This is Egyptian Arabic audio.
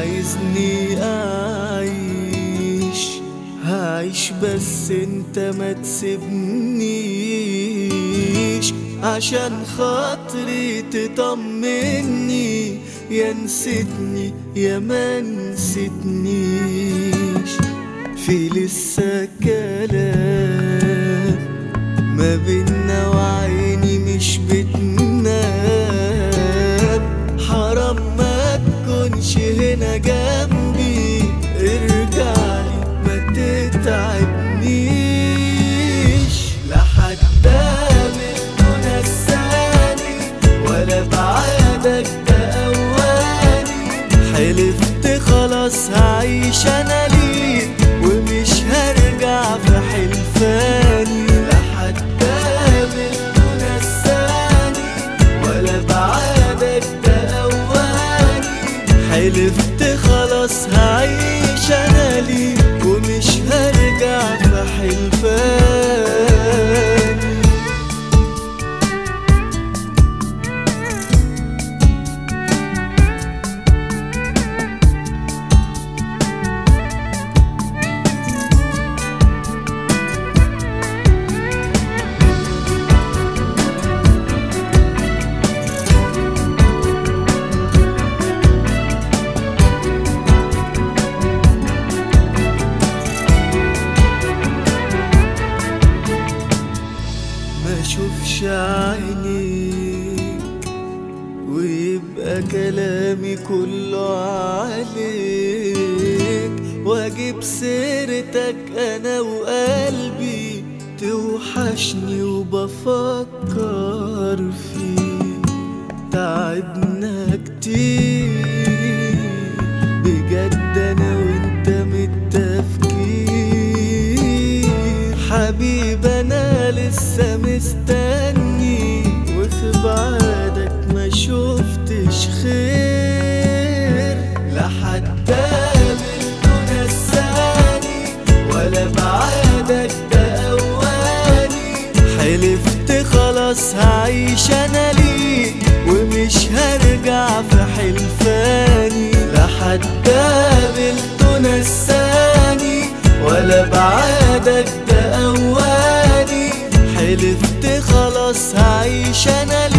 عايزني اعيش هعيش بس انت ما تسيبنيش عشان خاطري تطمني يا نسيتني يا ما نسيتنيش في لسه كلام ما بينا وعيني مش بتنام حرام ما تكونش هنا جنبي ارجعلي ما تتعبنيش لا حد منه نساني ولا بعدك ده اواني حلفت خلاص هعيش انا ليك ومش هرجع في حلفاني لا حد منه نساني ولا بعدك ده اواني حلفت خلاص هعيش انا ليك ومش هرجع في حلفاني ما اشوفش عينيك ويبقى كلامي كله عليك واجيب سيرتك انا وقلبي توحشني وبفكر فيك تعبنا كتير بجد انا وانت متفكين حبيب انا لسه مستني وفي بعدك ما شفتش خير لا حد منه نساني ولا بعدك ده اواني حلفت خلاص هعيش انا ليك ومش هرجع في حلفاني لا حد قابلته نساني ولا بعدك ده اواني حلفت خلاص هعيش انا